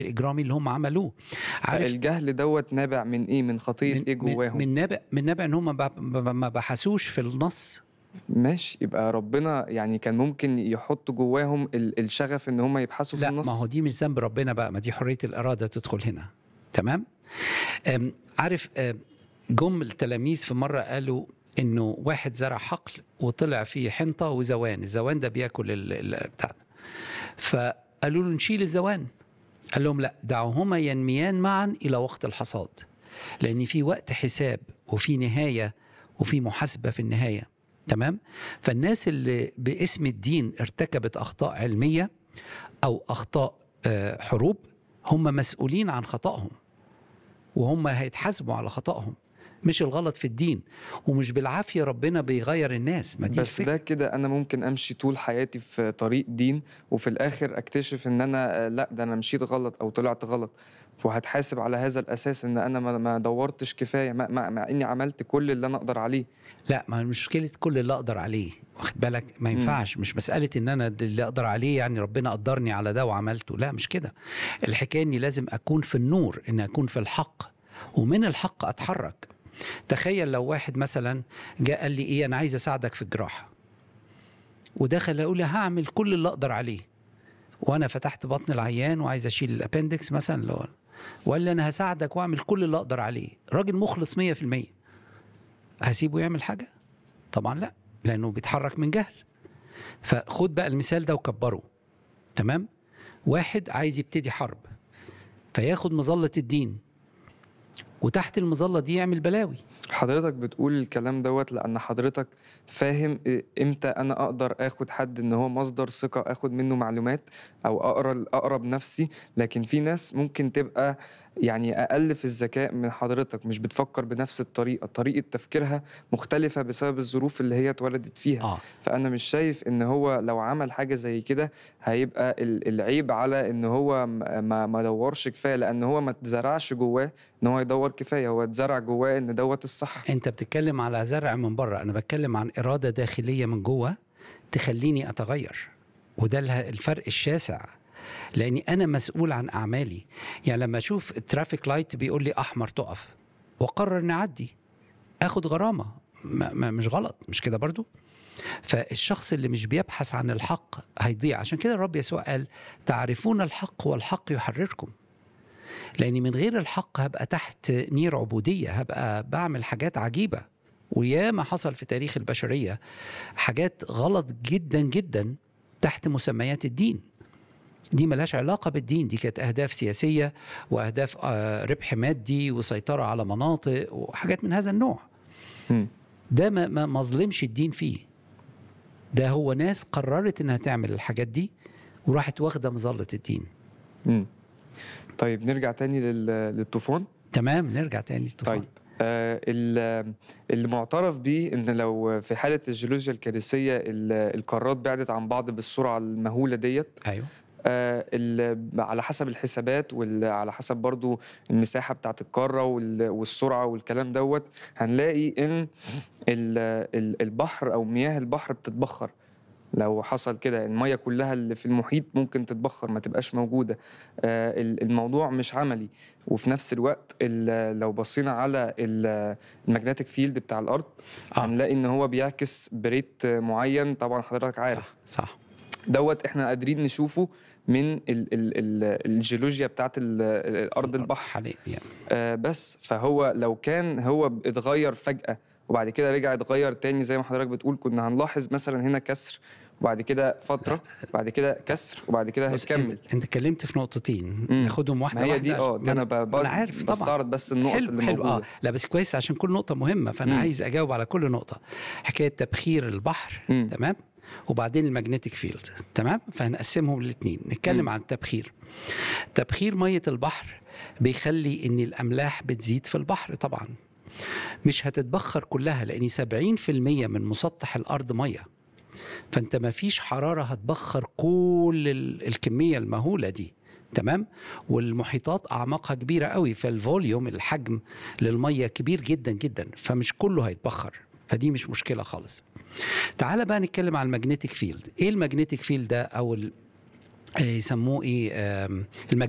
الاجرامي اللي هم عملوه عارف الجهل دوت نابع من ايه من خطيه من ايه من- جواهم من نابع من نابع ان هم ما ما- ما بحثوش في النص ماشي يبقى ربنا يعني كان ممكن يحط جواهم ال- الشغف ان هم يبحثوا في لا النص ما هو دي مش ذنب ربنا بقى ما دي حريه الاراده تدخل هنا تمام أم، عارف أم، جم التلاميذ في مره قالوا انه واحد زرع حقل وطلع فيه حنطه وزوان الزوان ده بياكل ال- ال- بتاع فقالوا له نشيل الزوان قال لهم لا دعوهما ينميان معا الى وقت الحصاد لان في وقت حساب وفي نهايه وفي محاسبه في النهايه تمام فالناس اللي باسم الدين ارتكبت اخطاء علميه او اخطاء آه، حروب هم مسؤولين عن خطأهم وهم هيتحاسبوا على خطأهم مش الغلط في الدين ومش بالعافيه ربنا بيغير الناس ما دي بس الفكرة. ده كده انا ممكن امشي طول حياتي في طريق دين وفي الاخر اكتشف ان انا آه، لا ده انا مشيت غلط او طلعت غلط وهتحاسب على هذا الاساس ان انا ما ما دورتش كفايه مع, مع, مع اني عملت كل اللي انا اقدر عليه لا ما مشكلة كل اللي أقدر عليه واخد بالك ما ينفعش مش مسألة إن أنا ده اللي أقدر عليه يعني ربنا قدرني على ده وعملته لا مش كده الحكاية إني لازم أكون في النور إن أكون في الحق ومن الحق أتحرك تخيل لو واحد مثلا جاء قال لي إيه أنا عايز أساعدك في الجراحة ودخل يقول لي هعمل كل اللي أقدر عليه وأنا فتحت بطن العيان وعايز أشيل الأبندكس مثلا لو وقال لي أنا هساعدك وأعمل كل اللي أقدر عليه راجل مخلص 100% هسيبه يعمل حاجة؟ طبعا لا لأنه بيتحرك من جهل فخد بقى المثال ده وكبره تمام؟ واحد عايز يبتدي حرب فياخد مظلة الدين وتحت المظلة دي يعمل بلاوي حضرتك بتقول الكلام دوت لان حضرتك فاهم إيه- امتى انا اقدر اخد حد ان هو مصدر ثقه اخد منه معلومات او اقرا اقرب نفسي لكن في ناس ممكن تبقى يعني اقل في الذكاء من حضرتك مش بتفكر بنفس الطريقه طريقه تفكيرها مختلفه بسبب الظروف اللي هي اتولدت فيها اه فانا مش شايف ان هو لو عمل حاجه زي كده هيبقى ال- العيب على ان هو م- ما ما دورش كفايه لان هو ما اتزرعش جواه ان هو يدور كفايه هو اتزرع جواه ان دوت الصح انت بتتكلم على زرع من بره انا بتكلم عن إرادة داخلية من جوه تخليني أتغير وده اله- الفرق الشاسع لاني انا مسؤول عن اعمالي يعني لما اشوف الترافيك لايت بيقول لي احمر تقف واقرر اني اعدي اخد غرامه ما ما مش غلط مش كده برضو فالشخص اللي مش بيبحث عن الحق هيضيع عشان كده الرب يسوع قال تعرفون الحق والحق يحرركم لاني من غير الحق هبقى تحت نير عبوديه هبقى بعمل حاجات عجيبه وياما حصل في تاريخ البشريه حاجات غلط جدا جدا تحت مسميات الدين دي ملهاش علاقة بالدين دي كانت أهداف سياسية وأهداف آه، ربح مادي وسيطرة على مناطق وحاجات من هذا النوع مم. ده ما ما ما ظلمش الدين فيه ده هو ناس قررت انها تعمل الحاجات دي وراحت واخده مظله الدين مم. طيب نرجع تاني لل- للطوفان تمام نرجع تاني للطوفان. طيب آه ال- اللي معترف بيه ان لو في حاله الجيولوجيا الكارثيه ال- القارات بعدت عن بعض بالسرعه المهوله ديت ايوه آه، ال- على حسب الحسابات وعلى حسب برضو المساحة بتاعت القارة وال- والسرعة والكلام دوت هنلاقي إن ال- ال- البحر أو مياه البحر بتتبخر لو حصل كده المية كلها اللي في المحيط ممكن تتبخر ما تبقاش موجودة آه، ال- الموضوع مش عملي وفي نفس الوقت ال- لو بصينا على المagnetic فيلد بتاع الأرض آه. هنلاقي إن هو بيعكس بريت معين طبعا حضرتك عارف صح صح دوت احنا قادرين نشوفه من ال ال ال الجيولوجيا بتاعت ال- ارض البحر حاليا يعني آه بس فهو لو كان هو اتغير فجأة وبعد كده رجع اتغير تاني زي ما حضرتك بتقول كنا هنلاحظ مثلا هنا كسر وبعد كده فترة وبعد كده كسر وبعد كده بص هيكمل انت, انت اتكلمت في نقطتين مم. ناخدهم واحده ما هي واحده دي اه عشان- دي انا ب- ب- أنا عارف طبعا بستعرض بس النقط حلو اللي حلو موجودة اه لا بس كويس عشان كل نقطه مهمه فانا مم. عايز اجاوب على كل نقطه حكايه تبخير البحر مم. تمام وبعدين المagnetic فيلد تمام فهنقسمهم الاثنين نتكلم مم. عن التبخير تبخير ميه البحر بيخلي ان الاملاح بتزيد في البحر طبعا مش هتتبخر كلها لان 70% من مسطح الارض ميه فانت ما فيش حراره هتبخر كل ال- الكميه المهوله دي تمام والمحيطات اعماقها كبيره قوي فالفوليوم الحجم للميه كبير جدا جدا فمش كله هيتبخر فدي مش مشكله خالص تعال بقى نتكلم عن المagnetic فيلد ايه المagnetic فيلد ده او ال- آه، يسموه ايه آم،